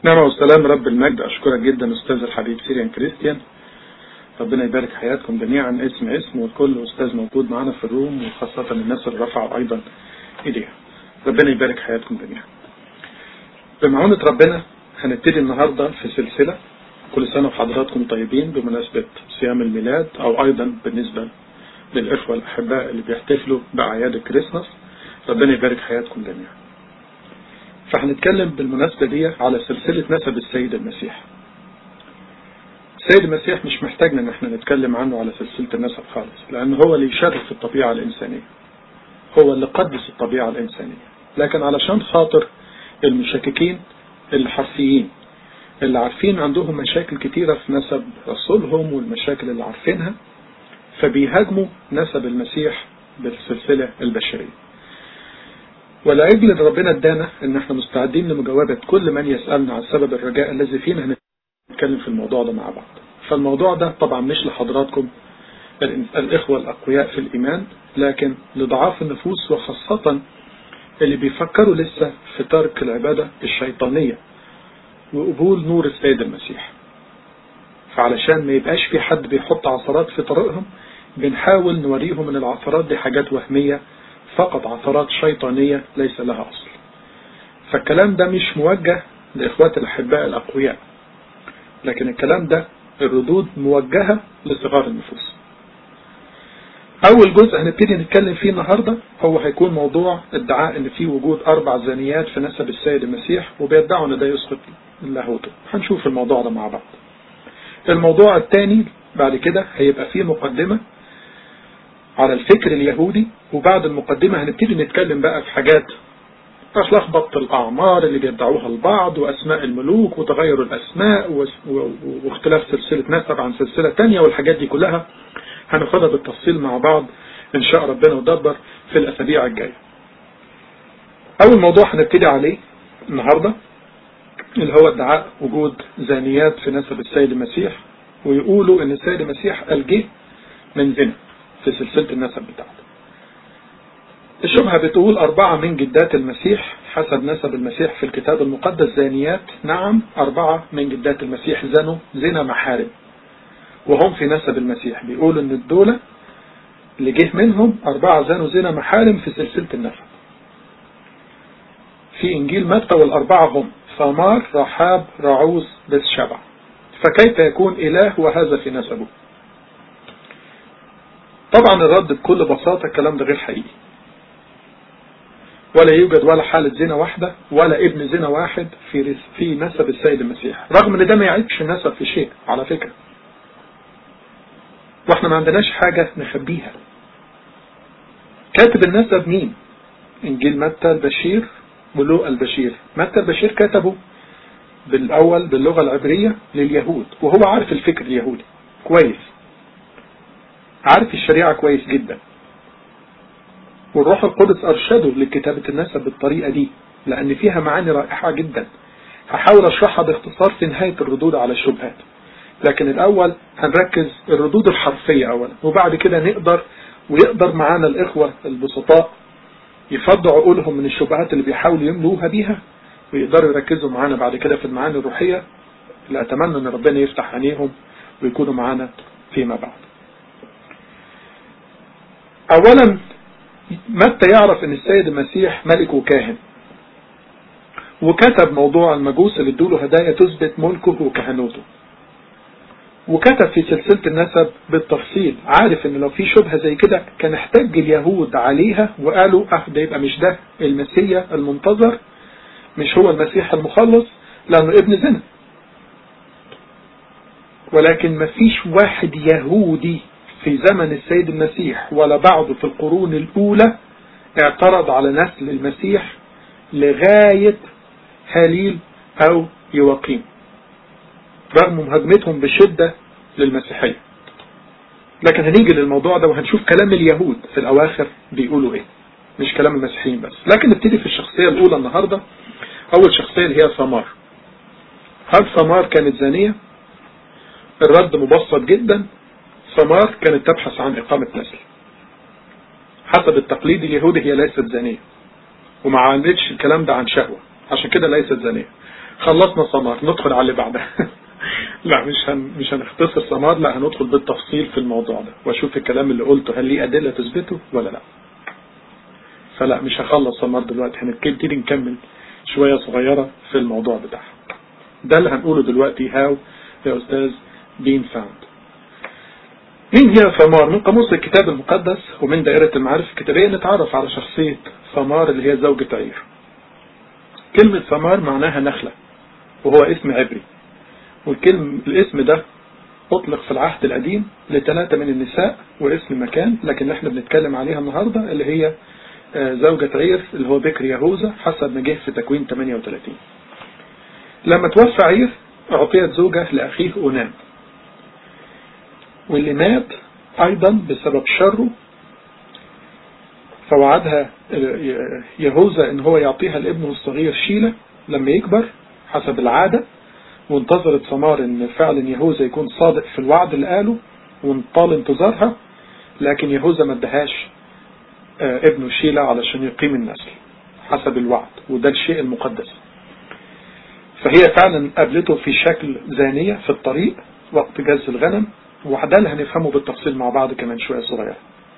نعم والسلام رب المجد أشكرك جدا أستاذ الحبيب سيريان كريستيان ربنا يبارك حياتكم جميعا اسم اسم والكل أستاذ موجود معنا في الروم وخاصة الناس اللي رفعوا أيضا إيديها ربنا يبارك حياتكم جميعا بمعونة ربنا هنبتدي النهاردة في سلسلة كل سنة وحضراتكم طيبين بمناسبة صيام الميلاد أو أيضا بالنسبة للإخوة الأحباء اللي بيحتفلوا بأعياد الكريسماس ربنا يبارك حياتكم جميعا فهنتكلم بالمناسبة دي على سلسلة نسب السيد المسيح السيد المسيح مش محتاجنا ان احنا نتكلم عنه على سلسلة النسب خالص لان هو اللي يشرف الطبيعة الانسانية هو اللي قدس الطبيعة الانسانية لكن علشان خاطر المشككين الحرفيين اللي عارفين عندهم مشاكل كتيرة في نسب رسولهم والمشاكل اللي عارفينها فبيهاجموا نسب المسيح بالسلسلة البشرية ولأجل ان ربنا ادانا ان احنا مستعدين لمجاوبة كل من يسألنا عن سبب الرجاء الذي فينا هنتكلم في الموضوع ده مع بعض فالموضوع ده طبعا مش لحضراتكم الإخوة الأقوياء في الإيمان لكن لضعاف النفوس وخاصة اللي بيفكروا لسه في ترك العبادة الشيطانية وقبول نور السيد المسيح فعلشان ما يبقاش في حد بيحط عثرات في طريقهم بنحاول نوريهم ان العثرات دي حاجات وهمية فقط عثرات شيطانية ليس لها أصل فالكلام ده مش موجه لإخوات الأحباء الأقوياء لكن الكلام ده الردود موجهة لصغار النفوس أول جزء هنبتدي نتكلم فيه النهاردة هو هيكون موضوع ادعاء إن في وجود أربع زانيات في نسب السيد المسيح وبيدعوا إن ده يسقط لاهوته هنشوف الموضوع ده مع بعض الموضوع الثاني بعد كده هيبقى فيه مقدمة على الفكر اليهودي وبعد المقدمة هنبتدي نتكلم بقى في حاجات لخبطة الأعمار اللي بيدعوها البعض وأسماء الملوك وتغير الأسماء واختلاف سلسلة نسب عن سلسلة تانية والحاجات دي كلها هناخدها بالتفصيل مع بعض إن شاء ربنا ودبر في الأسابيع الجاية أول موضوع هنبتدي عليه النهاردة اللي هو ادعاء وجود زانيات في نسب السيد المسيح ويقولوا إن السيد المسيح الجه من زنا في سلسلة النسب بتاعته الشبهة بتقول أربعة من جدات المسيح حسب نسب المسيح في الكتاب المقدس زانيات نعم أربعة من جدات المسيح زنوا زنا محارم وهم في نسب المسيح بيقولوا إن الدولة اللي جه منهم أربعة زنوا زنا محارم في سلسلة النسب في إنجيل متى والأربعة هم ثمار رحاب رعوز بس شبع فكيف يكون إله وهذا في نسبه طبعا الرد بكل بساطة الكلام ده غير حقيقي ولا يوجد ولا حالة زنا واحدة ولا ابن زنا واحد في في نسب السيد المسيح رغم ان ده ما يعيبش النسب في شيء على فكرة واحنا ما عندناش حاجة نخبيها كاتب النسب مين انجيل متى البشير ولوقا البشير متى البشير كتبه بالاول باللغة العبرية لليهود وهو عارف الفكر اليهودي كويس عارف الشريعة كويس جدا والروح القدس أرشده لكتابة النسب بالطريقة دي لأن فيها معاني رائعة جدا هحاول أشرحها باختصار في نهاية الردود على الشبهات لكن الأول هنركز الردود الحرفية أولا وبعد كده نقدر ويقدر معانا الإخوة البسطاء يفضوا عقولهم من الشبهات اللي بيحاولوا يملوها بيها ويقدروا يركزوا معانا بعد كده في المعاني الروحية اللي أتمنى أن ربنا يفتح عينيهم ويكونوا معانا فيما بعد أولا متى يعرف ان السيد المسيح ملك وكاهن وكتب موضوع المجوس اللي ادوله هدايا تثبت ملكه وكهنوته وكتب في سلسلة النسب بالتفصيل عارف ان لو في شبهة زي كده كان احتج اليهود عليها وقالوا اه ده يبقى مش ده المسيح المنتظر مش هو المسيح المخلص لانه ابن زنا ولكن مفيش واحد يهودي في زمن السيد المسيح ولا بعده في القرون الأولى اعترض على نسل المسيح لغاية هليل أو يواقيم رغم مهاجمتهم بشدة للمسيحية لكن هنيجي للموضوع ده وهنشوف كلام اليهود في الأواخر بيقولوا إيه مش كلام المسيحيين بس لكن نبتدي في الشخصية الأولى النهاردة أول شخصية اللي هي ثمار هل ثمار كانت زانية الرد مبسط جدا ثمار كانت تبحث عن إقامة نسل حسب التقليد اليهودي هي ليست زانية وما عملتش الكلام ده عن شهوة عشان كده ليست زانية خلصنا سمار ندخل على اللي بعدها لا مش هن مش هنختصر سمار لا هندخل بالتفصيل في الموضوع ده واشوف الكلام اللي قلته هل ليه ادله تثبته ولا لا فلا مش هخلص سمار دلوقتي هنبتدي نكمل شويه صغيره في الموضوع بتاعها ده اللي هنقوله دلوقتي هاو يا استاذ بين فاوند مين هي ثمار من قاموس الكتاب المقدس ومن دائرة المعارف الكتابية نتعرف على شخصية ثمار اللي هي زوجة عير كلمة ثمار معناها نخلة وهو اسم عبري والكلم الاسم ده أطلق في العهد القديم لثلاثة من النساء واسم مكان لكن احنا بنتكلم عليها النهاردة اللي هي زوجة عير اللي هو بكر يهوذا حسب ما جه في تكوين 38 لما توفى عير أعطيت زوجة لأخيه أونام واللي مات أيضا بسبب شره فوعدها يهوذا ان هو يعطيها لابنه الصغير شيلة لما يكبر حسب العادة وانتظرت ثمار ان فعلا يهوذا يكون صادق في الوعد اللي قاله وانطال انتظارها لكن يهوذا ما ادهاش ابنه شيلة علشان يقيم النسل حسب الوعد وده الشيء المقدس فهي فعلا قابلته في شكل زانية في الطريق وقت جز الغنم وده اللي هنفهمه بالتفصيل مع بعض كمان شوية صغير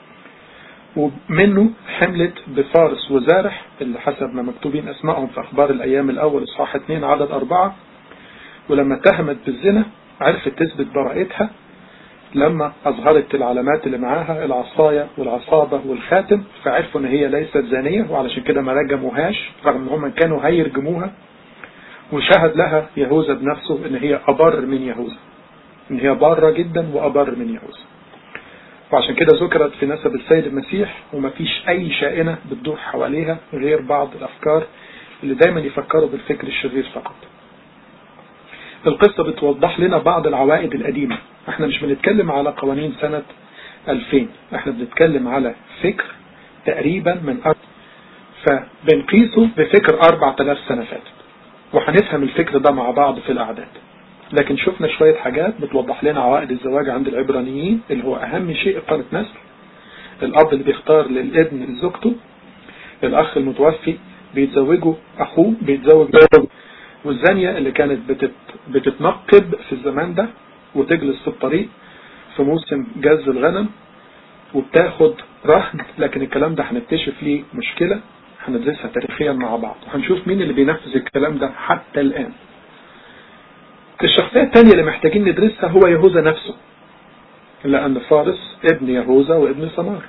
ومنه حملت بفارس وزارح اللي حسب ما مكتوبين اسمائهم في اخبار الايام الاول اصحاح 2 عدد اربعة ولما اتهمت بالزنا عرفت تثبت براءتها لما اظهرت العلامات اللي معاها العصاية والعصابة والخاتم فعرفوا ان هي ليست زانية وعلشان كده ما رجموهاش رغم ان هم كانوا هيرجموها وشهد لها يهوذا بنفسه ان هي ابر من يهوذا ان هي بارة جدا وابر من يهوذا وعشان كده ذكرت في نسب السيد المسيح ومفيش اي شائنة بتدور حواليها غير بعض الافكار اللي دايما يفكروا بالفكر الشرير فقط القصة بتوضح لنا بعض العوائد القديمة احنا مش بنتكلم على قوانين سنة 2000 احنا بنتكلم على فكر تقريبا من أرض فبنقيسه بفكر 4000 سنة فاتت وهنفهم الفكر ده مع بعض في الأعداد لكن شفنا شوية حاجات بتوضح لنا عوائد الزواج عند العبرانيين اللي هو أهم شيء إقامة نسل الأب اللي بيختار للابن زوجته الأخ المتوفي بيتزوجه أخوه بيتزوج والزانية اللي كانت بتت بتتنقب في الزمان ده وتجلس في الطريق في موسم جز الغنم وبتاخد رهن لكن الكلام ده هنكتشف ليه مشكلة هندرسها تاريخيا مع بعض وهنشوف مين اللي بينفذ الكلام ده حتى الآن الشخصية الثانية اللي محتاجين ندرسها هو يهوذا نفسه لأن فارس ابن يهوذا وابن سمار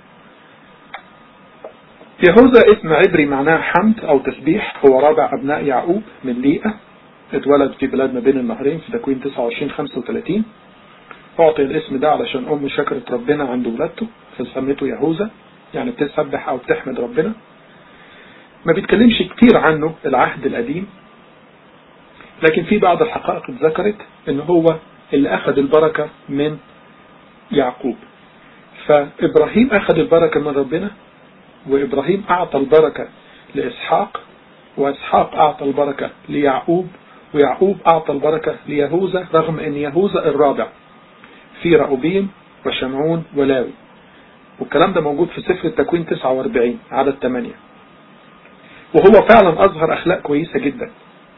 يهوذا اسم عبري معناه حمد أو تسبيح هو رابع أبناء يعقوب من ليئة اتولد في بلاد ما بين النهرين في تكوين 29 35 أعطي الاسم ده علشان أمه شكرت ربنا عند ولادته فسمته يهوذا يعني بتسبح أو بتحمد ربنا ما بيتكلمش كتير عنه العهد القديم لكن في بعض الحقائق اتذكرت ان هو اللي اخذ البركة من يعقوب فابراهيم اخذ البركة من ربنا وابراهيم اعطى البركة لاسحاق واسحاق اعطى البركة ليعقوب ويعقوب اعطى البركة ليهوذا رغم ان يهوذا الرابع في رأوبيم وشمعون ولاوي والكلام ده موجود في سفر التكوين 49 عدد 8 وهو فعلا اظهر اخلاق كويسة جدا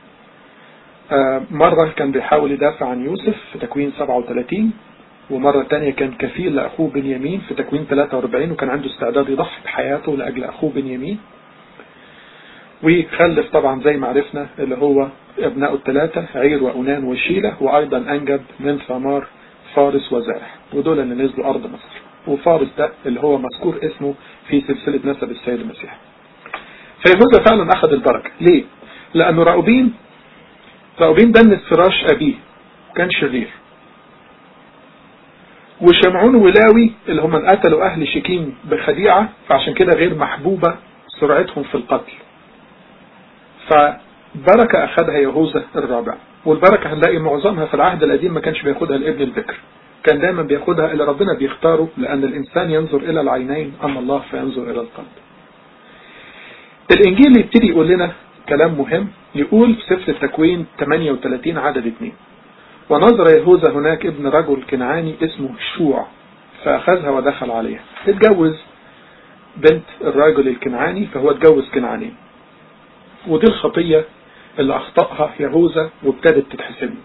مرة كان بيحاول يدافع عن يوسف في تكوين 37 ومرة تانية كان كفيل لأخوه بنيامين في تكوين 43 وكان عنده استعداد يضحي بحياته لأجل أخوه بنيامين وخلف طبعا زي ما عرفنا اللي هو ابنائه الثلاثة عير وأونان وشيلة وأيضا أنجب من ثمار فارس وزارح ودول اللي نزلوا أرض مصر وفارس ده اللي هو مذكور اسمه في سلسلة نسب السيد المسيح فيهوذا فعلا أخذ البركة ليه؟ لأنه راؤوبين راؤوبين دنس فراش أبيه كان شرير وشمعون ولاوي اللي هم قتلوا أهل شكيم بخديعة فعشان كده غير محبوبة سرعتهم في القتل فبركة أخذها يهوذا الرابع والبركة هنلاقي معظمها في العهد القديم ما كانش بياخدها الابن البكر كان دايما بياخدها اللي ربنا بيختاره لأن الإنسان ينظر إلى العينين أما الله فينظر إلى القلب الإنجيل يبتدي يقول لنا كلام مهم يقول في سفر التكوين 38 عدد 2 ونظر يهوذا هناك ابن رجل كنعاني اسمه شوع فأخذها ودخل عليها اتجوز بنت الراجل الكنعاني فهو اتجوز كنعاني ودي الخطية اللي أخطأها يهوذا وابتدت تتحسب له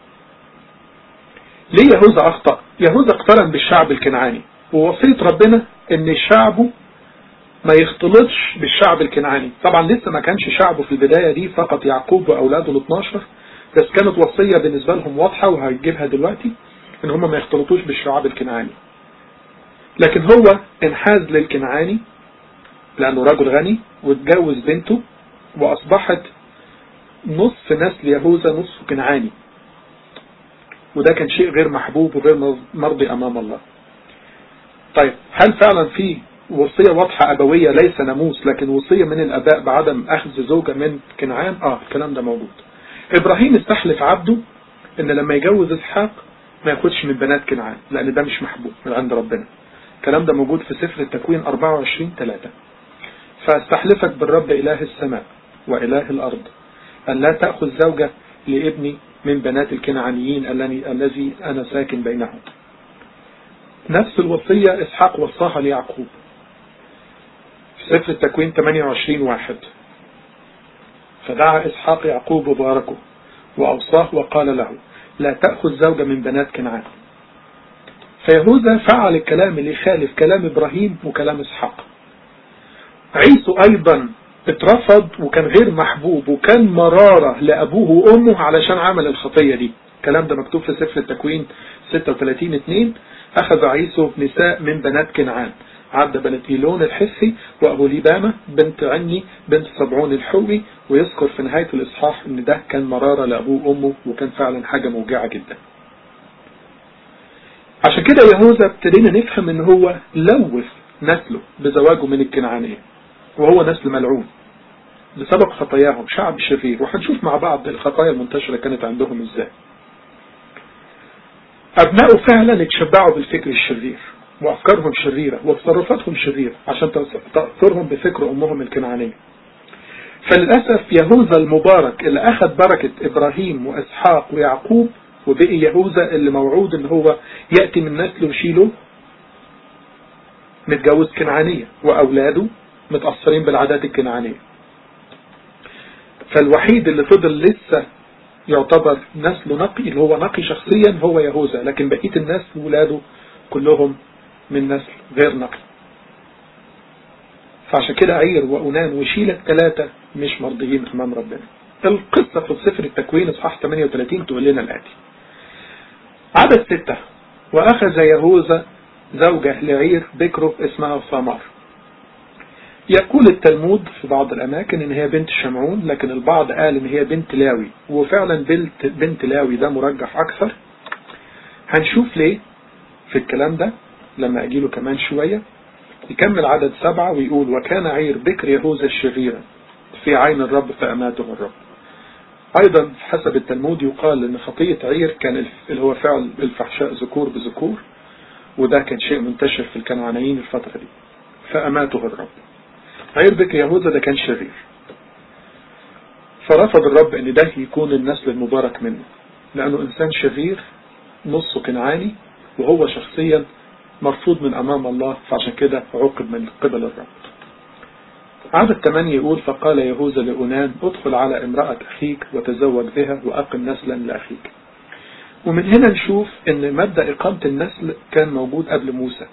ليه يهوذا أخطأ يهوذا اقترن بالشعب الكنعاني ووصية ربنا ان شعبه ما يختلطش بالشعب الكنعاني طبعا لسه ما كانش شعبه في البداية دي فقط يعقوب وأولاده ال 12 بس كانت وصية بالنسبة لهم واضحة وهيجيبها دلوقتي ان هم ما يختلطوش بالشعب الكنعاني لكن هو انحاز للكنعاني لأنه رجل غني واتجوز بنته وأصبحت نصف نسل يهوذا نصف كنعاني وده كان شيء غير محبوب وغير مرضي أمام الله طيب هل فعلا في وصية واضحة أبوية ليس ناموس لكن وصية من الأباء بعدم أخذ زوجة من كنعان آه الكلام ده موجود إبراهيم استحلف عبده إن لما يجوز إسحاق ما ياخدش من بنات كنعان لأن ده مش محبوب من عند ربنا الكلام ده موجود في سفر التكوين 24 3 فاستحلفك بالرب إله السماء وإله الأرض أن لا تأخذ زوجة لابني من بنات الكنعانيين الذي أنا ساكن بينهم نفس الوصية إسحاق وصاها ليعقوب في سفر التكوين 28 واحد فدعا إسحاق يعقوب وباركه وأوصاه وقال له لا تأخذ زوجة من بنات كنعان فيهوذا فعل الكلام اللي يخالف كلام إبراهيم وكلام إسحاق عيسو أيضا اترفض وكان غير محبوب وكان مرارة لأبوه وأمه علشان عمل الخطية دي الكلام ده مكتوب في سفر التكوين 36 2 أخذ عيسو نساء من بنات كنعان عبد بنت إيلون الحسي وأهوليبامة بنت عني بنت سبعون الحوي ويذكر في نهاية الإصحاح إن ده كان مرارة لأبوه وأمه وكان فعلا حاجة موجعة جدا عشان كده يهوذا ابتدينا نفهم إن هو لوث نسله بزواجه من الكنعانية وهو نسل ملعون بسبب خطاياهم شعب شرير وهنشوف مع بعض الخطايا المنتشرة كانت عندهم ازاي أبنائه فعلا اتشبعوا بالفكر الشرير وأفكارهم شريرة وتصرفاتهم شريرة عشان تأثرهم بفكر أمهم الكنعانية فللأسف يهوذا المبارك اللي أخذ بركة إبراهيم وإسحاق ويعقوب وبقي يهوذا اللي موعود إن هو يأتي من نسله وشيله متجوز كنعانية وأولاده متأثرين بالعادات الكنعانية فالوحيد اللي فضل لسه يعتبر نسله نقي اللي هو نقي شخصيا هو يهوذا لكن بقية الناس ولاده كلهم من نسل غير نقي فعشان كده عير وأنان وشيلة ثلاثة مش مرضيين أمام ربنا القصة في سفر التكوين اصحاح 38 تقول لنا الآتي عدد ستة وأخذ يهوذا زوجة لعير بكره اسمها ثمار يقول التلمود في بعض الأماكن إن هي بنت شمعون لكن البعض قال إن هي بنت لاوي وفعلا بنت, بنت لاوي ده مرجح أكثر هنشوف ليه في الكلام ده لما أجيله كمان شوية يكمل عدد سبعة ويقول وكان عير بكر يهوذا الشريرا في عين الرب فأماته الرب أيضا حسب التلمود يقال أن خطية عير كان اللي هو فعل الفحشاء ذكور بذكور وده كان شيء منتشر في الكنعانيين الفترة دي فأماته الرب عير بكر يهوذا ده كان شرير فرفض الرب ان ده يكون النسل المبارك منه لانه انسان شرير نصه كنعاني وهو شخصيا مرفوض من امام الله فعشان كده عوقب من قبل الرب عدد 8 يقول فقال يهوذا لأنان ادخل على امرأة أخيك وتزوج بها وأقم نسلا لأخيك ومن هنا نشوف ان مبدأ إقامة النسل كان موجود قبل موسى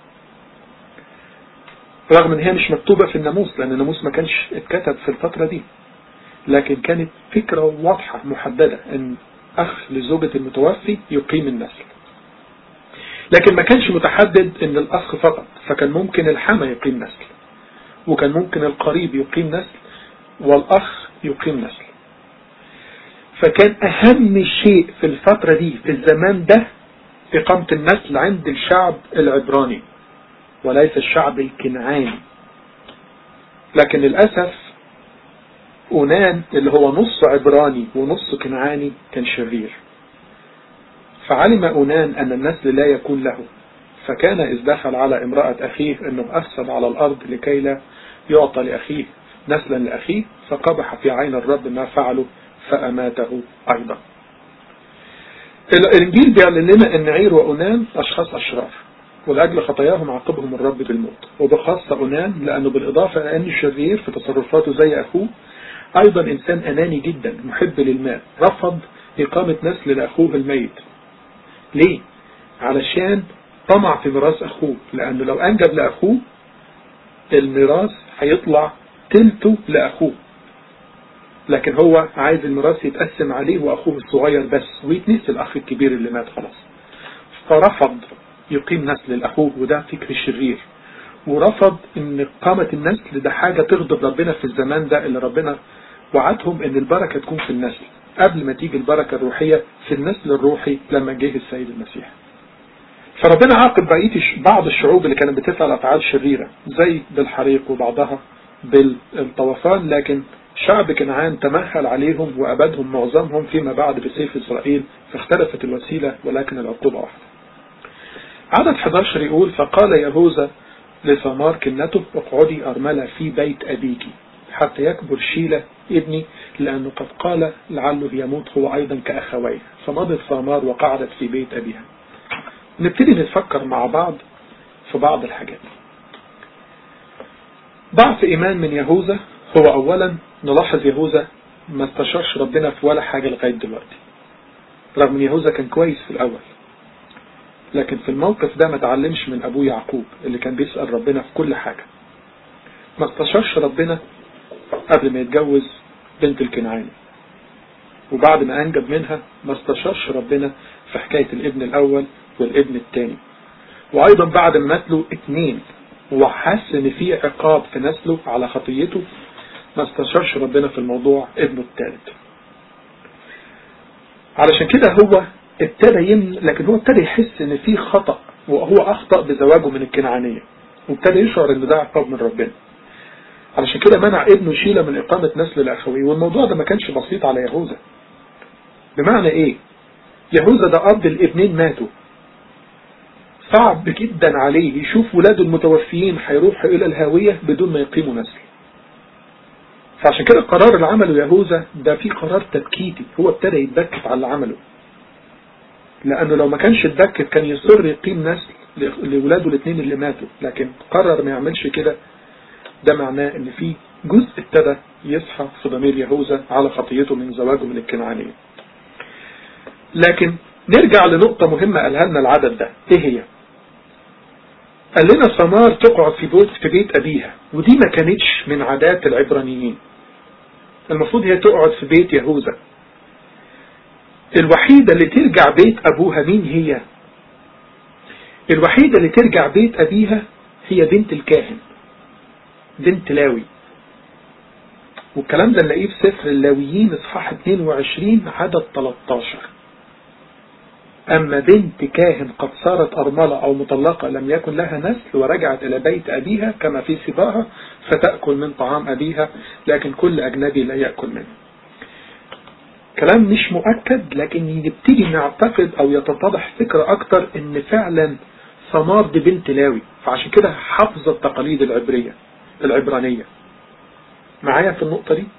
رغم ان هي مش مكتوبة في الناموس لان الناموس ما كانش اتكتب في الفترة دي لكن كانت فكرة واضحة محددة ان اخ لزوجة المتوفي يقيم النسل لكن ما كانش متحدد ان الاخ فقط فكان ممكن الحما يقيم نسل وكان ممكن القريب يقيم نسل والاخ يقيم نسل فكان اهم شيء في الفترة دي في الزمان ده اقامة النسل عند الشعب العبراني وليس الشعب الكنعاني لكن للأسف أونان اللي هو نص عبراني ونص كنعاني كان شرير فعلم أونان أن النسل لا يكون له فكان إذ دخل على امرأة أخيه أنه أفسد على الأرض لكي لا يعطى لأخيه نسلا لأخيه فقبح في عين الرب ما فعله فأماته أيضا الإنجيل بيعلن لنا أن عير وأونان أشخاص أشرار ولأجل خطاياهم عاقبهم الرب بالموت وبخاصة أنان لأنه بالإضافة لأنه شرير في تصرفاته زي أخوه أيضا إنسان أناني جدا محب للمال رفض إقامة نسل لأخوه الميت ليه؟ علشان طمع في ميراث أخوه لأنه لو أنجب لأخوه الميراث هيطلع تلته لأخوه لكن هو عايز الميراث يتقسم عليه وأخوه الصغير بس ويتنسي الأخ الكبير اللي مات خلاص فرفض يقيم نسل لأخوه وده فكر شرير ورفض ان إقامة النسل ده حاجة تغضب ربنا في الزمان ده اللي ربنا وعدهم ان البركة تكون في النسل قبل ما تيجي البركة الروحية في النسل الروحي لما جه السيد المسيح فربنا عاقب بقية بعض الشعوب اللي كانت بتفعل أفعال شريرة زي بالحريق وبعضها بالطوفان لكن شعب كنعان تمهل عليهم وأبدهم معظمهم فيما بعد بسيف إسرائيل فاختلفت الوسيلة ولكن العقوبة واحدة عدد 11 يقول فقال يهوذا لثمار كنته اقعدي أرملة في بيت أبيك حتى يكبر شيلة ابني لأنه قد قال لعله يموت هو أيضا كأخويه فمضت ثمار وقعدت في بيت أبيها نبتدي نتفكر مع بعض في بعض الحاجات ضعف إيمان من يهوذا هو أولا نلاحظ يهوذا ما استشارش ربنا في ولا حاجة لغاية دلوقتي رغم ان يهوذا كان كويس في الأول لكن في الموقف ده ما تعلمش من أبوه يعقوب اللي كان بيسأل ربنا في كل حاجة ما استشارش ربنا قبل ما يتجوز بنت الكنعاني وبعد ما أنجب منها ما استشارش ربنا في حكاية الابن الأول والابن الثاني وأيضا بعد ما مات له اتنين وحس ان في عقاب في نسله على خطيته ما استشارش ربنا في الموضوع ابنه الثالث علشان كده هو ابتدى يم لكن هو ابتدى يحس ان في خطأ وهو اخطأ بزواجه من الكنعانية وابتدى يشعر ان ده عقاب من ربنا علشان كده منع ابنه شيلة من اقامة نسل لاخويه والموضوع ده ما كانش بسيط على يهوذا بمعنى ايه يهوذا ده اب الابنين ماتوا صعب جدا عليه يشوف ولاده المتوفيين هيروحوا الى الهاوية بدون ما يقيموا نسل فعشان كده القرار اللي عمله يهوذا ده في قرار تبكيتي هو ابتدى يتبكت على اللي عمله لانه لو ما كانش اتبكت كان يصر يقيم نسل لولاده الاثنين اللي ماتوا لكن قرر ما يعملش كده ده معناه ان في جزء ابتدى يصحى في ضمير يهوذا على خطيته من زواجه من الكنعانية لكن نرجع لنقطة مهمة قالها لنا العدد ده ايه هي قال لنا ثمار تقعد في بيت في بيت ابيها ودي ما كانتش من عادات العبرانيين المفروض هي تقعد في بيت يهوذا الوحيدة اللي ترجع بيت ابوها مين هي الوحيدة اللي ترجع بيت ابيها هي بنت الكاهن بنت لاوي والكلام ده نلاقيه في سفر اللاويين اصحاح 22 عدد 13 أما بنت كاهن قد صارت أرملة أو مطلقة لم يكن لها نسل ورجعت إلى بيت أبيها كما في سباها فتأكل من طعام أبيها لكن كل أجنبي لا يأكل منه كلام مش مؤكد لكن يبتدي نعتقد أو يتضح فكرة أكتر إن فعلا ثمار دي بنت لاوي فعشان كده حافظة التقاليد العبرية العبرانية معايا في النقطة دي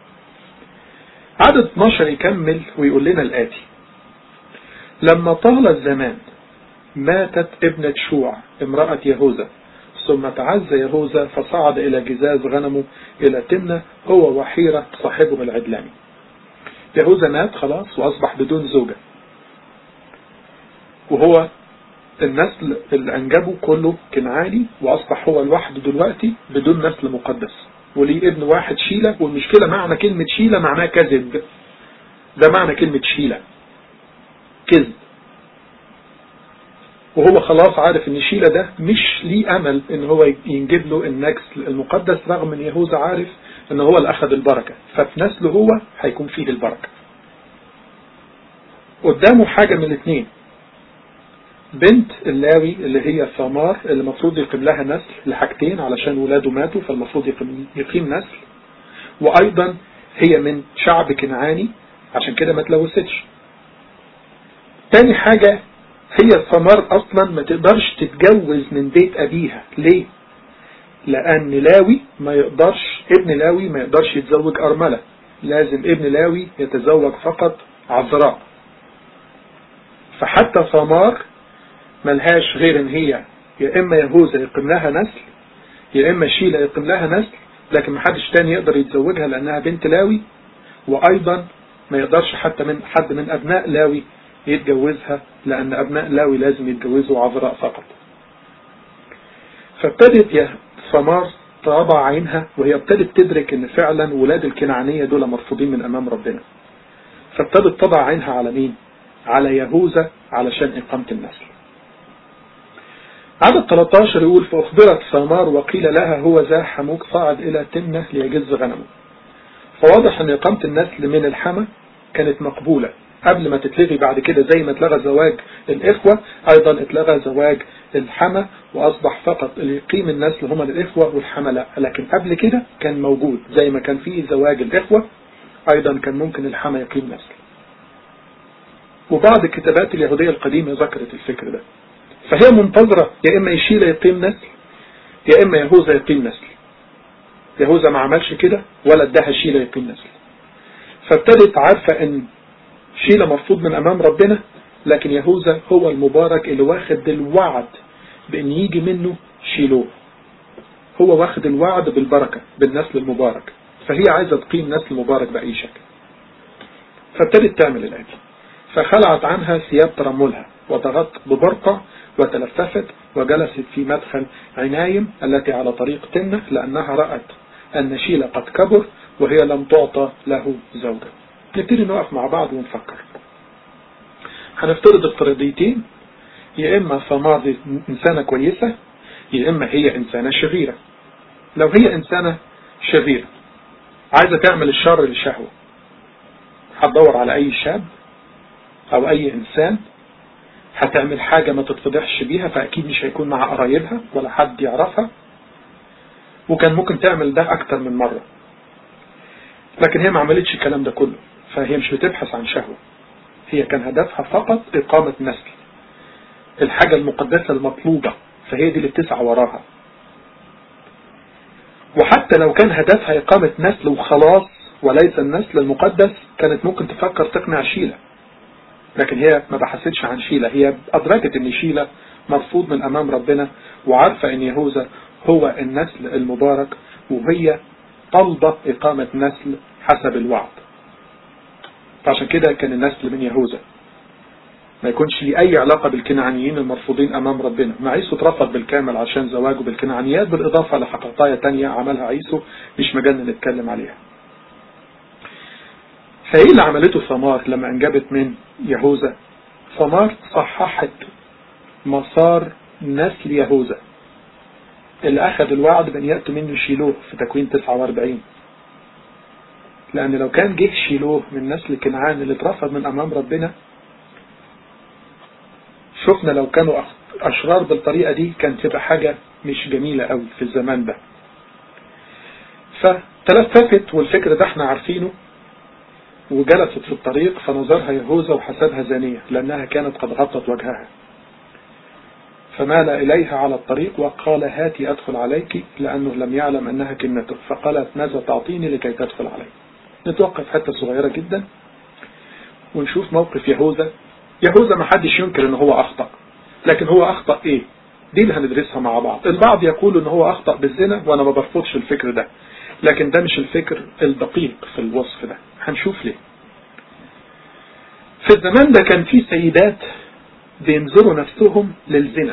عدد 12 يكمل ويقول لنا الآتي لما طال الزمان ماتت ابنة شوع امرأة يهوذا ثم تعز يهوذا فصعد إلى جزاز غنمه إلى تمنة هو وحيرة صاحبه العدلاني يهوذا مات خلاص وأصبح بدون زوجة وهو النسل اللي أنجبه كله كنعاني وأصبح هو لوحده دلوقتي بدون نسل مقدس وليه ابن واحد شيلة والمشكلة معنى كلمة شيلة معناها كذب ده معنى كلمة شيلة كذب وهو خلاص عارف ان شيلة ده مش ليه امل ان هو ينجب له النسل المقدس رغم ان يهوذا عارف ان هو اللي اخذ البركة ففي نسله هو هيكون فيه البركة قدامه حاجة من الاثنين بنت اللاوي اللي هي ثمار اللي المفروض يقيم لها نسل لحاجتين علشان ولاده ماتوا فالمفروض يقيم, يقيم نسل وايضا هي من شعب كنعاني عشان كده ما تلوثتش تاني حاجة هي الثمار اصلا ما تقدرش تتجوز من بيت ابيها ليه لان لاوي ما يقدرش ابن لاوي ما يقدرش يتزوج ارملة لازم ابن لاوي يتزوج فقط عذراء فحتى ثمار ملهاش غير ان هي يا اما يهوذا يقيم لها نسل يا اما شيلة يقيم لها نسل لكن محدش تاني يقدر يتزوجها لأنها بنت لاوي وأيضا ما يقدرش حتى من حد من أبناء لاوي يتجوزها لأن أبناء لاوي لازم يتجوزوا عذراء فقط فابتدت يا ثمار تضع عينها وهي ابتدت تدرك ان فعلا ولاد الكنعانية دول مرفوضين من امام ربنا فابتدت تضع عينها على مين على يهوذا علشان اقامة النسل عدد 13 يقول فأخبرت ثمار وقيل لها هو ذا حموك صعد إلى تمنة ليجز غنمه فواضح أن إقامة النسل من الحمى كانت مقبولة قبل ما تتلغي بعد كده زي ما اتلغى زواج الإخوة أيضا اتلغى زواج الحمى وأصبح فقط اللي يقيم النسل هما الإخوة والحمى لا لكن قبل كده كان موجود زي ما كان فيه زواج الإخوة أيضا كان ممكن الحمى يقيم نسل وبعض الكتابات اليهودية القديمة ذكرت الفكر ده فهي منتظرة يا إما يشيل يقيم نسل يا إما يهوذا يقيم نسل يهوذا ما عملش كده ولا اداها شيلة يقيم نسل فابتدت عارفة ان شيلة مرفوض من امام ربنا لكن يهوذا هو المبارك اللي واخد الوعد بان يجي منه شيلوه هو واخد الوعد بالبركة بالنسل المبارك فهي عايزة تقيم نسل مبارك بأي شكل فابتدت تعمل الآتي فخلعت عنها ثياب ترملها وضغط ببرقع وتلففت وجلست في مدخل عنايم التي على طريق تنة لأنها رأت أن شيلة قد كبر وهي لم تعطى له زوجة نبتدي نقف مع بعض ونفكر هنفترض افتراضيتين يا إما ثمار دي إنسانة كويسة يا إما هي إنسانة شريرة لو هي إنسانة شريرة عايزة تعمل الشر للشهوة هتدور على أي شاب أو أي إنسان هتعمل حاجة ما تتفضحش بيها فأكيد مش هيكون مع قرايبها ولا حد يعرفها وكان ممكن تعمل ده أكتر من مرة لكن هي ما عملتش الكلام ده كله فهي مش بتبحث عن شهوة هي كان هدفها فقط إقامة نسل الحاجة المقدسة المطلوبة فهي دي اللي بتسعى وراها وحتى لو كان هدفها إقامة نسل وخلاص وليس النسل المقدس كانت ممكن تفكر تقنع شيلة لكن هي ما بحثتش عن شيلة هي أدركت أن شيلة مرفوض من أمام ربنا وعارفة أن يهوذا هو النسل المبارك وهي طلبة إقامة نسل حسب الوعد فعشان كده كان النسل من يهوذا ما يكونش لي أي علاقة بالكنعانيين المرفوضين أمام ربنا مع عيسو اترفض بالكامل عشان زواجه بالكنعانيات بالإضافة لحقيقاية تانية عملها عيسو مش مجال نتكلم عليها فايه اللي عملته ثمار لما انجبت من يهوذا ثمار صححت مسار نسل يهوذا اللي اخذ الوعد بان يأتوا منه شيلوه في تكوين 49 لان لو كان جه شيلوه من نسل كنعان اللي اترفض من امام ربنا شفنا لو كانوا اشرار بالطريقة دي كانت تبقى حاجة مش جميلة قوي في الزمان ده فتلففت والفكر ده احنا عارفينه وجلست في الطريق فنظرها يهوذا وحسبها زانية لأنها كانت قد غطت وجهها فمال إليها على الطريق وقال هاتي أدخل عليك لأنه لم يعلم أنها كنته فقالت ماذا تعطيني لكي تدخل علي نتوقف حتى صغيرة جدا ونشوف موقف يهوذا يهوذا ما حدش ينكر ان هو أخطأ لكن هو أخطأ إيه دي اللي هندرسها مع بعض البعض يقول ان هو أخطأ بالزنا وأنا ما برفضش الفكر ده لكن ده مش الفكر الدقيق في الوصف ده هنشوف ليه في الزمان ده كان في سيدات بينظروا نفسهم للزنا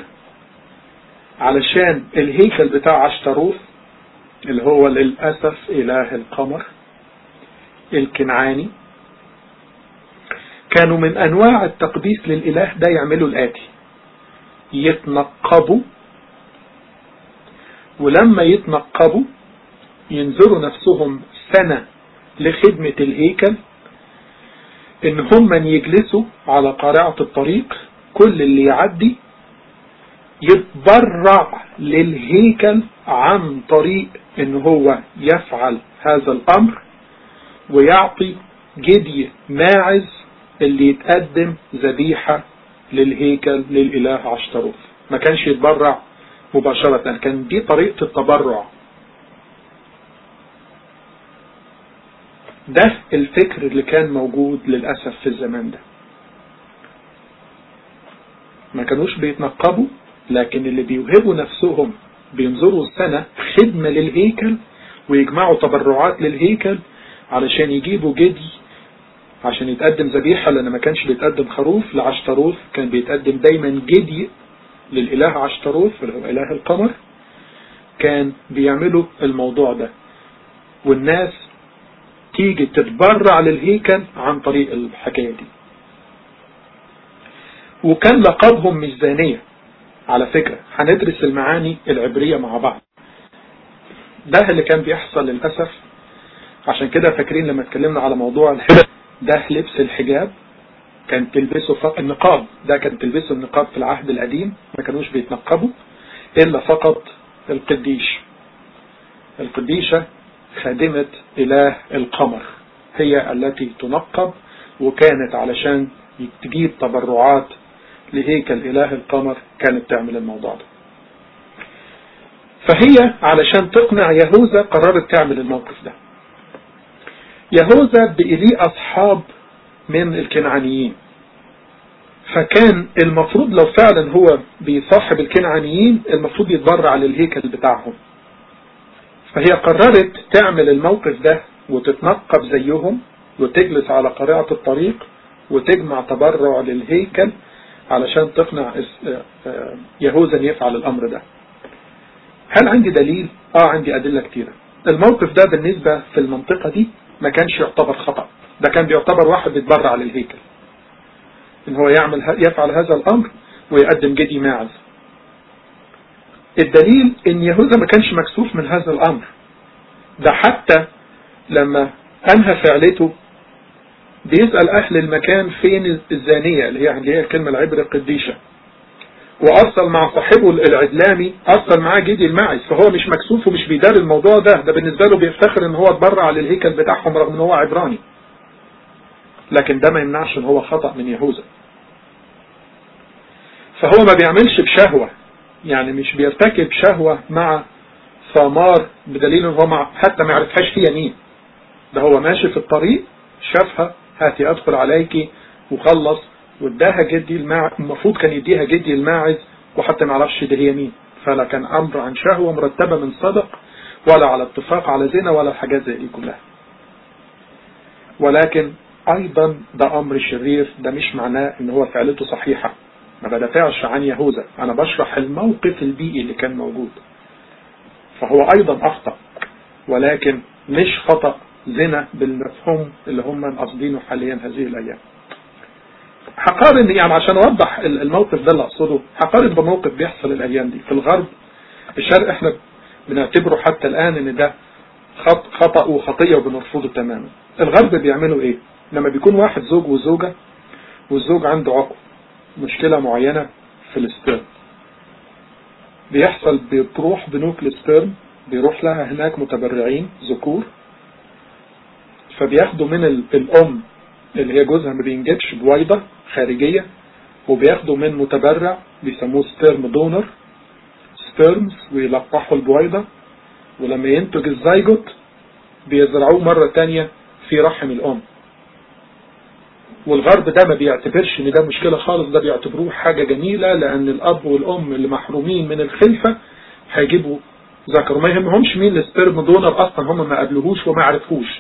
علشان الهيكل بتاع عشتروث اللي هو للأسف إله القمر الكنعاني كانوا من أنواع التقديس للإله ده يعملوا الآتي يتنقبوا ولما يتنقبوا ينظروا نفسهم سنة لخدمة الهيكل ان هم من يجلسوا على قارعة الطريق كل اللي يعدي يتبرع للهيكل عن طريق ان هو يفعل هذا الامر ويعطي جدي ماعز اللي يتقدم ذبيحة للهيكل للإله عشتروث ما كانش يتبرع مباشرة كان دي طريقة التبرع ده الفكر اللي كان موجود للأسف في الزمان ده ما كانوش بيتنقبوا لكن اللي بيوهبوا نفسهم بينظروا السنة خدمة للهيكل ويجمعوا تبرعات للهيكل علشان يجيبوا جدي عشان يتقدم ذبيحة لأن ما كانش بيتقدم خروف لعشتروث كان بيتقدم دايما جدي للإله عشتروث اللي هو إله القمر كان بيعملوا الموضوع ده والناس تيجي تتبرع للهيكل عن طريق الحكاية دي وكان لقبهم ميزانية على فكرة هندرس المعاني العبرية مع بعض ده اللي كان بيحصل للأسف عشان كده فاكرين لما اتكلمنا على موضوع الحجاب ده لبس الحجاب كان تلبسه فقط النقاب ده كان تلبسه النقاب في العهد القديم ما كانوش بيتنقبوا إلا فقط القديش القديشة خادمة إله القمر هي التي تنقب وكانت علشان تجيب تبرعات لهيكل إله القمر كانت تعمل الموضوع ده فهي علشان تقنع يهوذا قررت تعمل الموقف ده يهوذا بإليه أصحاب من الكنعانيين فكان المفروض لو فعلا هو بيصاحب الكنعانيين المفروض يتبرع للهيكل بتاعهم فهي قررت تعمل الموقف ده وتتنقب زيهم وتجلس على قارعة الطريق وتجمع تبرع للهيكل علشان تقنع يهوذا يفعل الأمر ده هل عندي دليل؟ آه عندي أدلة كتيرة الموقف ده بالنسبة في المنطقة دي ما كانش يعتبر خطأ ده كان بيعتبر واحد بيتبرع للهيكل ان هو يعمل يفعل هذا الامر ويقدم جدي ماعز الدليل ان يهوذا ما كانش مكسوف من هذا الامر ده حتى لما انهى فعلته بيسأل اهل المكان فين الزانية اللي هي اللي هي الكلمة العبرة القديشة وأرسل مع صاحبه العدلامي أرسل معاه جدي الماعز فهو مش مكسوف ومش بيدار الموضوع ده ده بالنسبة له بيفتخر ان هو اتبرع للهيكل بتاعهم رغم ان هو عبراني لكن ده ما يمنعش ان هو خطأ من يهوذا فهو ما بيعملش بشهوة يعني مش بيرتكب شهوة مع ثمار بدليل ان هو مع حتى ما يعرفهاش هي مين ده هو ماشي في الطريق شافها هاتي ادخل عليك وخلص واداها جدي الماعز المفروض كان يديها جدي الماعز وحتى ما يعرفش دي هي مين فلا كان امر عن شهوة مرتبة من صدق ولا على اتفاق على زنا ولا الحاجات زي دي كلها ولكن ايضا ده امر شرير ده مش معناه ان هو فعلته صحيحة ما بدافعش عن يهوذا انا بشرح الموقف البيئي اللي كان موجود فهو ايضا اخطأ ولكن مش خطأ زنا بالمفهوم اللي هم قاصدينه حاليا هذه الايام هقارن يعني عشان اوضح الموقف ده اللي اقصده هقارن بموقف بيحصل الايام دي في الغرب الشرق احنا بنعتبره حتى الان ان ده خطأ وخطية وبنرفضه تماما الغرب بيعملوا ايه لما بيكون واحد زوج وزوجة والزوج عنده عقم مشكلة معينة في السبيرم بيحصل بتروح بنوك السبيرم بيروح لها هناك متبرعين ذكور فبياخدوا من الأم اللي هي جوزها ما بينجبش بويضة خارجية وبياخدوا من متبرع بيسموه سبيرم دونر سبيرمز ويلقحوا البويضة ولما ينتج الزيجوت بيزرعوه مرة تانية في رحم الأم والغرب ده ما بيعتبرش ان ده مشكلة خالص ده بيعتبروه حاجة جميلة لان الاب والام اللي محرومين من الخلفة هيجيبوا ذكر ما يهمهمش مين السبيرم دونر اصلا هم ما قابلوهوش وما عرفوش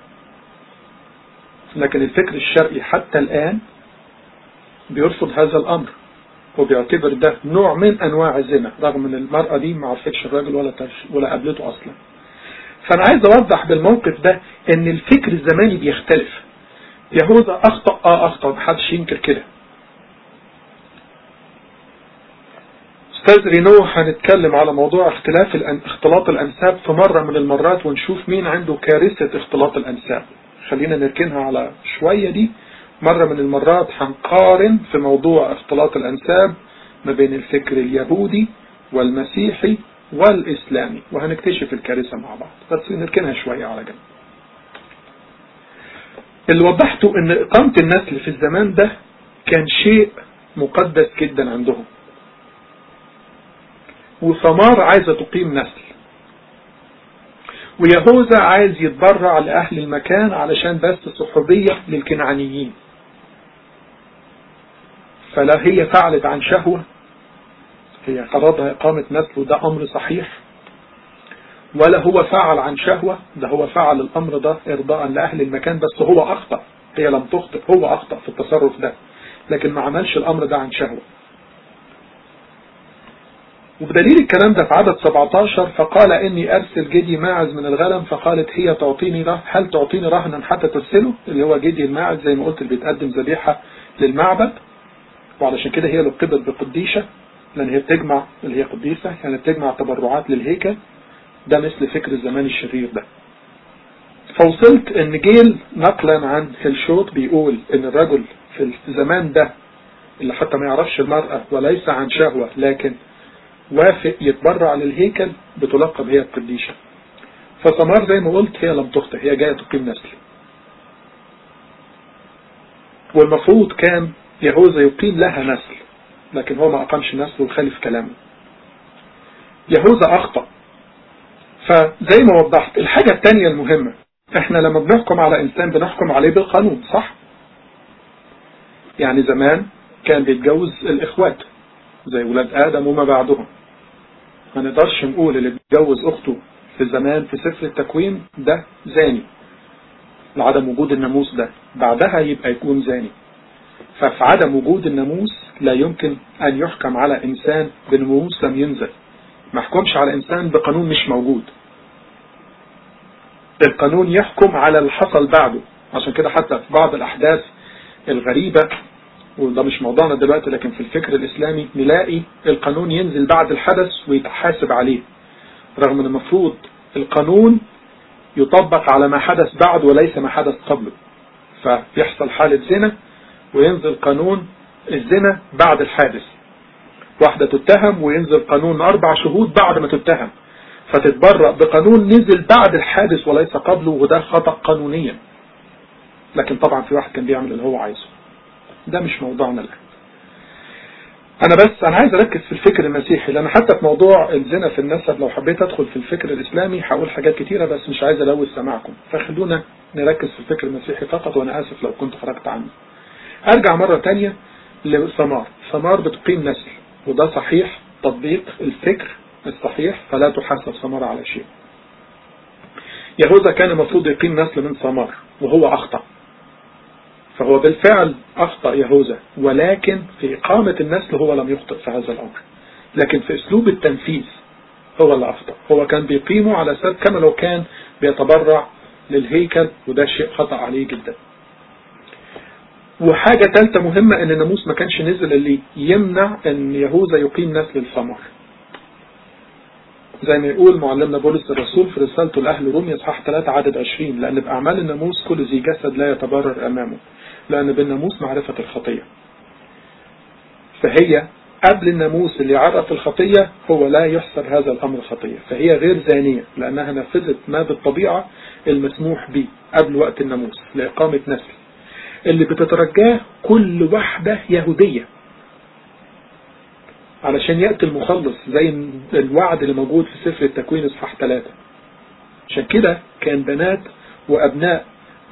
لكن الفكر الشرقي حتى الان بيرفض هذا الامر وبيعتبر ده نوع من انواع الزنا رغم ان المرأة دي ما عرفتش الراجل ولا تش ولا قابلته اصلا فانا عايز اوضح بالموقف ده ان الفكر الزماني بيختلف يهوذا أخطأ آه أخطأ محدش ينكر كده أستاذ رينو هنتكلم على موضوع اختلاف الأن... اختلاط الأنساب في مرة من المرات ونشوف مين عنده كارثة اختلاط الأنساب خلينا نركنها على شوية دي مرة من المرات هنقارن في موضوع اختلاط الأنساب ما بين الفكر اليهودي والمسيحي والإسلامي وهنكتشف الكارثة مع بعض بس نركنها شوية على جنب اللي وضحته ان اقامة النسل في الزمان ده كان شيء مقدس جدا عندهم وثمار عايزة تقيم نسل ويهوذا عايز يتبرع لأهل المكان علشان بس صحوبية للكنعانيين فلا هي فعلت عن شهوة هي قرارها إقامة نسل وده أمر صحيح ولا هو فعل عن شهوة ده هو فعل الأمر ده إرضاء لأهل المكان بس هو أخطأ هي لم تخطئ هو أخطأ في التصرف ده لكن ما عملش الأمر ده عن شهوة وبدليل الكلام ده في عدد 17 فقال إني أرسل جدي ماعز من الغنم فقالت هي تعطيني رهن هل تعطيني رهنا حتى ترسله اللي هو جدي الماعز زي ما قلت اللي بيتقدم ذبيحة للمعبد وعلشان كده هي لقبت بقديشة لأن هي بتجمع اللي هي قديسة يعني بتجمع تبرعات للهيكل ده مثل فكر الزمان الشرير ده فوصلت ان جيل نقلا عن هلشوت بيقول ان الرجل في الزمان ده اللي حتى ما يعرفش المرأة وليس عن شهوة لكن وافق يتبرع للهيكل بتلقب هي القديشة فسمار زي ما قلت هي لم تخطئ هي جاية تقيم نسل والمفروض كان يهوذا يقيم لها نسل لكن هو ما أقامش نسل وخالف كلامه يهوذا أخطأ فزي ما وضحت الحاجة الثانية المهمة احنا لما بنحكم على انسان بنحكم عليه بالقانون صح يعني زمان كان بيتجوز الاخوات زي ولاد ادم وما بعدهم ما نقدرش نقول اللي بيتجوز اخته في زمان في سفر التكوين ده زاني لعدم وجود الناموس ده بعدها يبقى يكون زاني ففي عدم وجود الناموس لا يمكن ان يحكم على انسان بناموس لم ينزل ما يحكمش على انسان بقانون مش موجود القانون يحكم على اللي حصل بعده عشان كده حتى في بعض الاحداث الغريبة وده مش موضوعنا دلوقتي لكن في الفكر الاسلامي نلاقي القانون ينزل بعد الحدث ويتحاسب عليه رغم ان المفروض القانون يطبق على ما حدث بعد وليس ما حدث قبله فيحصل حالة زنا وينزل قانون الزنا بعد الحادث واحدة تتهم وينزل قانون أربع شهود بعد ما تتهم فتتبرأ بقانون نزل بعد الحادث وليس قبله وده خطأ قانونيا لكن طبعا في واحد كان بيعمل اللي هو عايزه ده مش موضوعنا الآن أنا بس أنا عايز أركز في الفكر المسيحي لأن حتى في موضوع الزنا في النسب لو حبيت أدخل في الفكر الإسلامي هقول حاجات كتيرة بس مش عايز ألوث سماعكم فخلونا نركز في الفكر المسيحي فقط وأنا آسف لو كنت خرجت عنه أرجع مرة تانية لسمار سمار بتقيم نسل وده صحيح تطبيق الفكر الصحيح فلا تحاسب سمار على شيء يهوذا كان المفروض يقيم نسل من سمار وهو أخطأ فهو بالفعل أخطأ يهوذا ولكن في إقامة النسل هو لم يخطئ في هذا الأمر لكن في أسلوب التنفيذ هو اللي أخطأ هو كان بيقيمه على أساس كما لو كان بيتبرع للهيكل وده شيء خطأ عليه جدا وحاجة ثالثة مهمة ان الناموس ما كانش نزل اللي يمنع ان يهوذا يقيم نسل الثمر زي ما يقول معلمنا بولس الرسول في رسالته لأهل روميا اصحاح 3 عدد 20 لأن بأعمال الناموس كل ذي جسد لا يتبرر أمامه لأن بالناموس معرفة الخطية فهي قبل الناموس اللي يعرف الخطية هو لا يحسب هذا الأمر خطية فهي غير زانية لأنها نفذت ما بالطبيعة المسموح به قبل وقت الناموس لإقامة نسل اللي بتترجاه كل واحدة يهودية علشان يأتي المخلص زي الوعد اللي موجود في سفر التكوين اصحاح ثلاثة عشان كده كان بنات وأبناء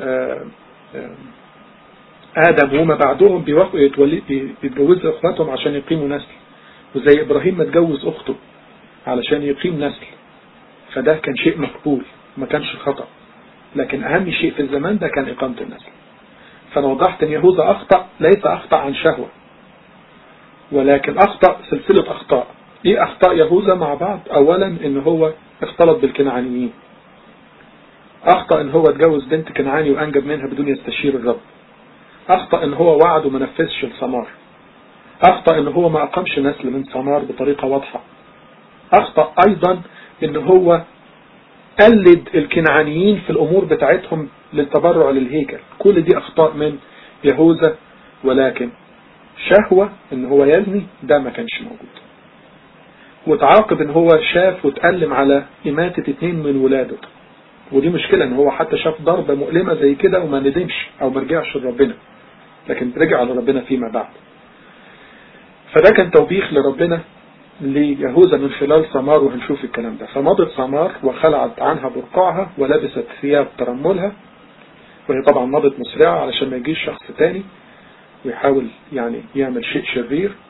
آدم وما بعدهم بيوافقوا يتجوزوا إخواتهم عشان يقيموا نسل وزي إبراهيم ما اتجوز أخته علشان يقيم نسل فده كان شيء مقبول ما كانش خطأ لكن أهم شيء في الزمان ده كان إقامة النسل فأنا وضحت أن يهوذا أخطأ ليس أخطأ عن شهوة ولكن أخطأ سلسلة أخطاء إيه أخطاء يهوذا مع بعض أولا أن هو اختلط بالكنعانيين أخطأ أن هو اتجوز بنت كنعاني وأنجب منها بدون يستشير الرب أخطأ أن هو وعد وما نفذش الثمار أخطأ أن هو ما أقامش نسل من ثمار بطريقة واضحة أخطأ أيضا أن هو قلد الكنعانيين في الأمور بتاعتهم للتبرع للهيكل كل دي أخطاء من يهوذا ولكن شهوة ان هو يزني ده ما كانش موجود وتعاقب ان هو شاف وتألم على إماتة اتنين من ولاده ودي مشكلة ان هو حتى شاف ضربة مؤلمة زي كده وما ندمش او ما رجعش لربنا لكن رجع لربنا فيما بعد فده كان توبيخ لربنا ليهوذا من خلال سمار وهنشوف الكلام ده فمضت سمار وخلعت عنها برقعها ولبست ثياب ترملها وهي طبعا مضت مسرعة علشان ما يجيش شخص تاني ويحاول يعني يعمل شيء شرير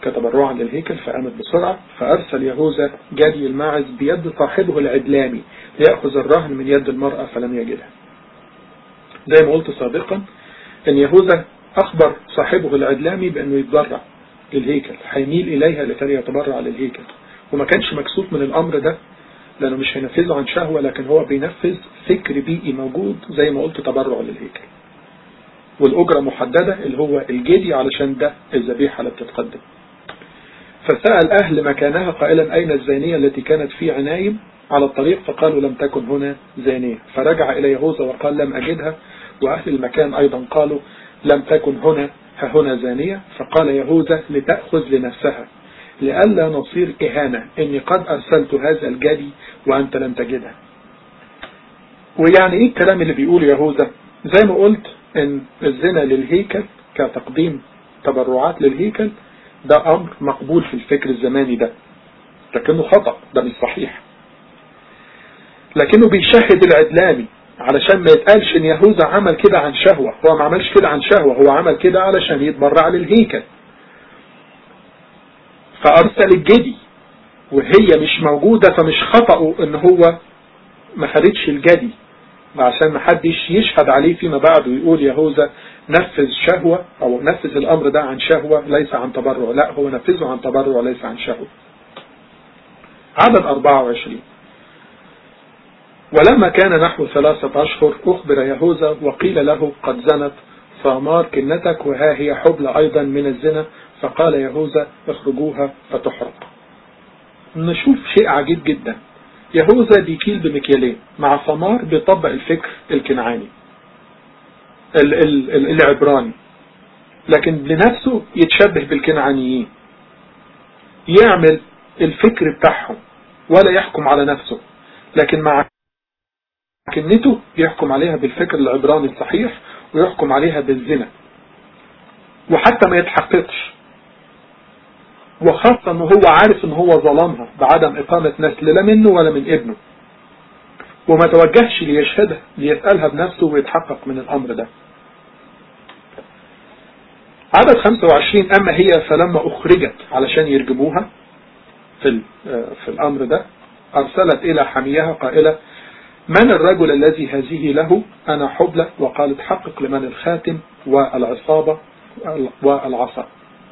كتبرعا للهيكل فقامت بسرعة فأرسل يهوذا جدي الماعز بيد صاحبه العدلامي ليأخذ الرهن من يد المرأة فلم يجدها زي ما قلت سابقا ان يهوذا أخبر صاحبه العدلامي بأنه يتبرع للهيكل هيميل إليها لكي يتبرع للهيكل وما كانش مكسوف من الأمر ده لأنه مش هينفذه عن شهوة لكن هو بينفذ فكر بيئي موجود زي ما قلت تبرع للهيكل والأجرة محددة اللي هو الجدي علشان ده الذبيحة اللي بتتقدم فسأل أهل مكانها قائلا أين الزانية التي كانت في عنايم على الطريق فقالوا لم تكن هنا زانية فرجع إلى يهوذا وقال لم أجدها وأهل المكان أيضا قالوا لم تكن هنا ها هنا زانية فقال يهوذا لتأخذ لنفسها لئلا نصير إهانة إني قد أرسلت هذا الجدي وأنت لم تجدها ويعني إيه الكلام اللي بيقول يهوذا زي ما قلت إن الزنا للهيكل كتقديم تبرعات للهيكل ده أمر مقبول في الفكر الزماني ده لكنه خطأ ده مش صحيح لكنه بيشهد العدلاني علشان ما يتقالش ان يهوذا عمل كده عن شهوة هو ما عملش كده عن شهوة هو عمل كده علشان يتبرع للهيكل فأرسل الجدي وهي مش موجودة فمش خطأه ان هو ما خدتش الجدي عشان ما حدش يشهد عليه فيما بعد ويقول يهوذا نفذ شهوة او نفذ الامر ده عن شهوة ليس عن تبرع لا هو نفذه عن تبرع وليس عن شهوة عدد 24 ولما كان نحو ثلاثة أشهر أخبر يهوذا وقيل له قد زنت ثمار كنتك وها هي حبل أيضا من الزنا فقال يهوذا اخرجوها فتحرق نشوف شيء عجيب جدا يهوذا بيكيل بمكيالين مع ثمار بيطبق الفكر الكنعاني العبراني لكن لنفسه يتشبه بالكنعانيين يعمل الفكر بتاعهم ولا يحكم على نفسه لكن مع كنته يحكم عليها بالفكر العبراني الصحيح ويحكم عليها بالزنا وحتى ما يتحققش وخاصة انه هو عارف ان هو ظلمها بعدم اقامة نسل لا منه ولا من ابنه وما توجهش ليشهدها ليسألها بنفسه ويتحقق من الامر ده عدد 25 اما هي فلما اخرجت علشان يرجموها في, في الامر ده ارسلت الى حميها قائلة من الرجل الذي هذه له أنا حبلة وقالت حقق لمن الخاتم والعصابة والعصا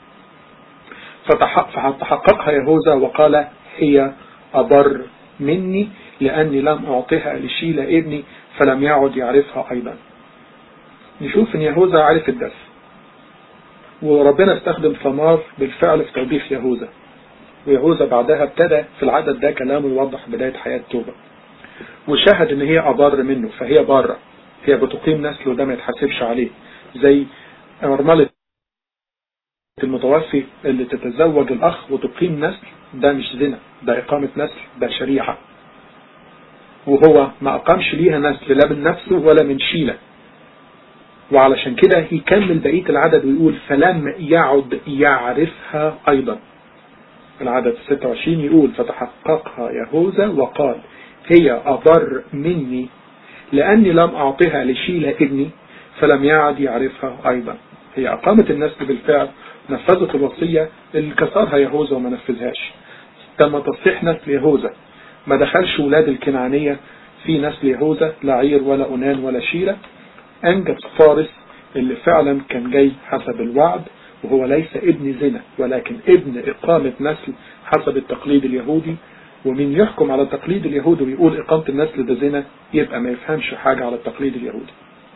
فتحققها يهوذا وقال هي أبر مني لأني لم أعطيها لشيلة ابني فلم يعد يعرفها أيضا نشوف ان يهوذا عرف الدرس وربنا استخدم ثمار بالفعل في توبيخ يهوذا ويهوذا بعدها ابتدى في العدد ده كلامه يوضح بداية حياة توبة وشهد ان هي أبر منه فهي بارة هي بتقيم نسل وده ما يتحسبش عليه زي مرملة المتوفي اللي تتزوج الأخ وتقيم نسل ده مش زنا ده إقامة نسل ده شريعة وهو ما أقامش ليها نسل لا من نفسه ولا من شيلة وعلشان كده يكمل بقية العدد ويقول فلم يعد يعرفها أيضا العدد 26 يقول فتحققها يهوذا وقال هي أضر مني لأني لم أعطيها لشيلة ابني فلم يعد يعرفها أيضا هي أقامت النسل بالفعل نفذت الوصية اللي كسرها يهوذا وما نفذهاش تم تصحيح نسل يهوذا ما دخلش ولاد الكنعانية في نسل يهوذا لا عير ولا أنان ولا شيلة أنجب فارس اللي فعلا كان جاي حسب الوعد وهو ليس ابن زنا ولكن ابن إقامة نسل حسب التقليد اليهودي ومن يحكم على تقليد اليهود ويقول إقامة النسل ده زنا يبقى ما يفهمش حاجة على التقليد اليهودي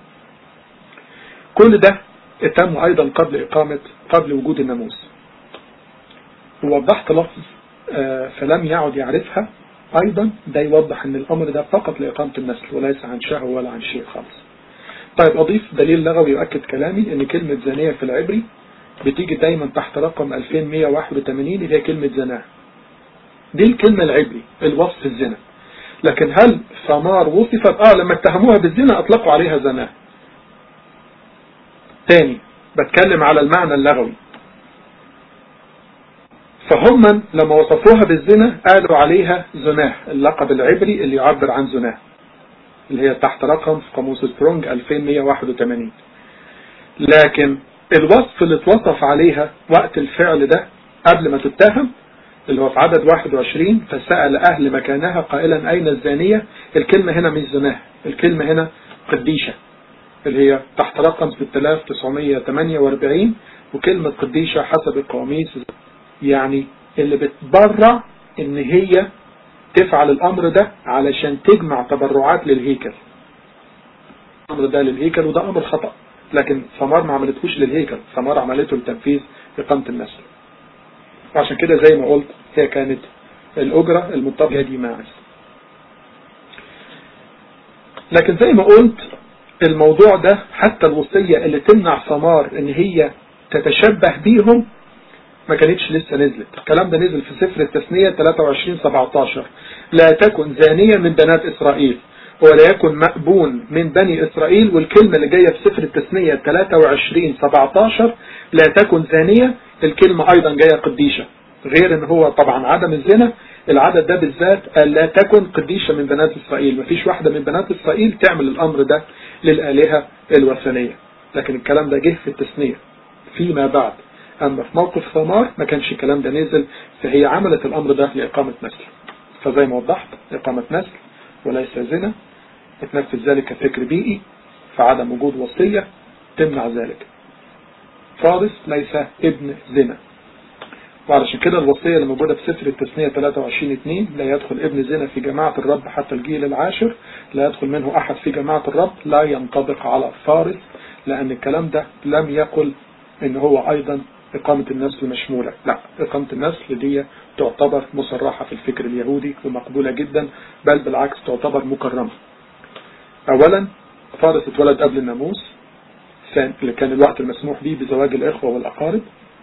كل ده اتم أيضا قبل إقامة قبل وجود الناموس ووضحت لفظ آه فلم يعد يعرفها أيضا ده يوضح أن الأمر ده فقط لإقامة النسل وليس عن شهوة ولا عن شيء خالص طيب أضيف دليل لغوي يؤكد كلامي أن كلمة زانية في العبري بتيجي دايما تحت رقم 2181 اللي هي كلمة زناه دي الكلمة العبري الوصف الزنا لكن هل ثمار وصفت اه لما اتهموها بالزنا اطلقوا عليها زنا تاني بتكلم على المعنى اللغوي فهم لما وصفوها بالزنا قالوا عليها زناه اللقب العبري اللي يعبر عن زناه اللي هي تحت رقم في قاموس سترونج 2181 لكن الوصف اللي اتوصف عليها وقت الفعل ده قبل ما تتهم اللي هو في عدد 21 فسأل أهل مكانها قائلا أين الزانية الكلمة هنا مش زناها الكلمة هنا قديشة اللي هي تحت رقم 6948 وكلمة قديشة حسب القواميس يعني اللي بتبرع ان هي تفعل الامر ده علشان تجمع تبرعات للهيكل الامر ده للهيكل وده امر خطأ لكن ثمار ما عملتهوش للهيكل ثمار عملته لتنفيذ إقامة النسل وعشان كده زي ما قلت هي كانت الأجرة المطبقة دي ماعز لكن زي ما قلت الموضوع ده حتى الوصية اللي تمنع ثمار ان هي تتشبه بيهم ما كانتش لسه نزلت الكلام ده نزل في سفر التثنية 23 17 لا تكن زانية من بنات إسرائيل ولا يكن مأبون من بني إسرائيل والكلمة اللي جاية في سفر التثنية 23 17 لا تكن زانية الكلمة أيضا جاية قديشة غير ان هو طبعا عدم الزنا العدد ده بالذات قال لا تكن قديشة من بنات إسرائيل مفيش واحدة من بنات إسرائيل تعمل الأمر ده للآلهة الوثنية لكن الكلام ده جه في التثنية فيما بعد أما في موقف ثمار ما كانش الكلام ده نزل فهي عملت الأمر ده لإقامة نسل فزي ما وضحت إقامة نسل وليس زنا اتنفذ ذلك فكر بيئي فعدم وجود وصية تمنع ذلك فارس ليس ابن زنا وعلشان كده الوصية اللي موجودة في سفر التثنية 23 2 لا يدخل ابن زنا في جماعة الرب حتى الجيل العاشر لا يدخل منه أحد في جماعة الرب لا ينطبق على فارس لأن الكلام ده لم يقل إن هو أيضا إقامة النسل مشمولة لا إقامة النسل دي تعتبر مصرحة في الفكر اليهودي ومقبولة جدا بل بالعكس تعتبر مكرمة أولا فارس اتولد قبل الناموس اللي كان الوقت المسموح به بزواج الإخوة والأقارب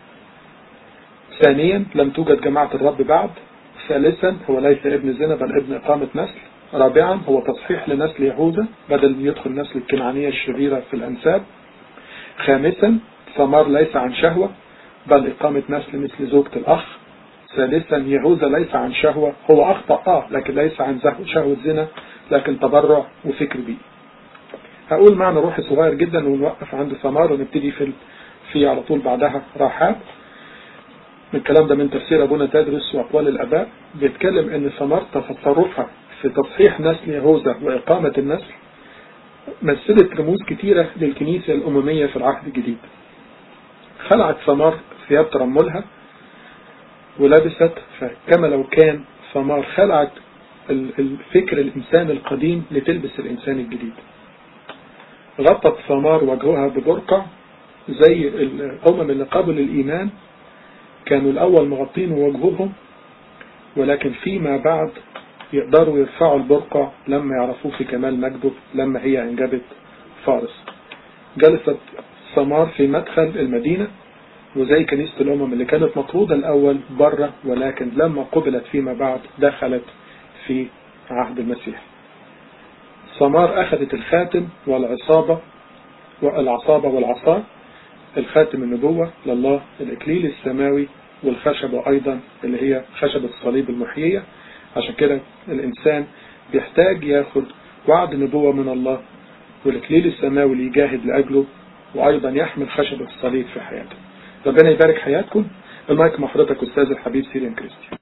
ثانيا لم توجد جماعة الرب بعد ثالثا هو ليس ابن زنا بل ابن إقامة نسل رابعا هو تصحيح لنسل يهوذا بدل يدخل نسل الكنعانية الشريرة في الأنساب خامسا ثمار ليس عن شهوة بل إقامة نسل مثل زوجة الأخ ثالثا يهوذا ليس عن شهوة هو أخطأ آه لكن ليس عن شهوة زنا لكن تبرع وفكر بيه هقول معنى روحي صغير جدا ونوقف عند ثمار ونبتدي في في على طول بعدها راحات من الكلام ده من تفسير أبونا تدرس وأقوال الأباء بيتكلم أن ثمار تصرفها في تصحيح نسل يهوذا وإقامة النسل مثلت رموز كتيرة للكنيسة الأممية في العهد الجديد خلعت ثمار ثياب ترملها ولبست فكما لو كان ثمار خلعت الفكر الإنسان القديم لتلبس الإنسان الجديد غطت ثمار وجهها ببرقع زي الأمم اللي قبل الإيمان كانوا الأول مغطين وجههم ولكن فيما بعد يقدروا يرفعوا البرقع لما يعرفوه في كمال مجده لما هي انجبت فارس جلست ثمار في مدخل المدينة وزي كنيسة الأمم اللي كانت مطرودة الأول بره ولكن لما قبلت فيما بعد دخلت في عهد المسيح ثمار أخذت الخاتم والعصابة والعصابة والعصا الخاتم النبوة لله الإكليل السماوي والخشبة أيضا اللي هي خشبة الصليب المحيية عشان كده الإنسان بيحتاج ياخد وعد نبوة من الله والإكليل السماوي اللي يجاهد لأجله وأيضا يحمل خشبة الصليب في حياته ربنا يبارك حياتكم المايك مع حضرتك أستاذ الحبيب سيريان كريستيان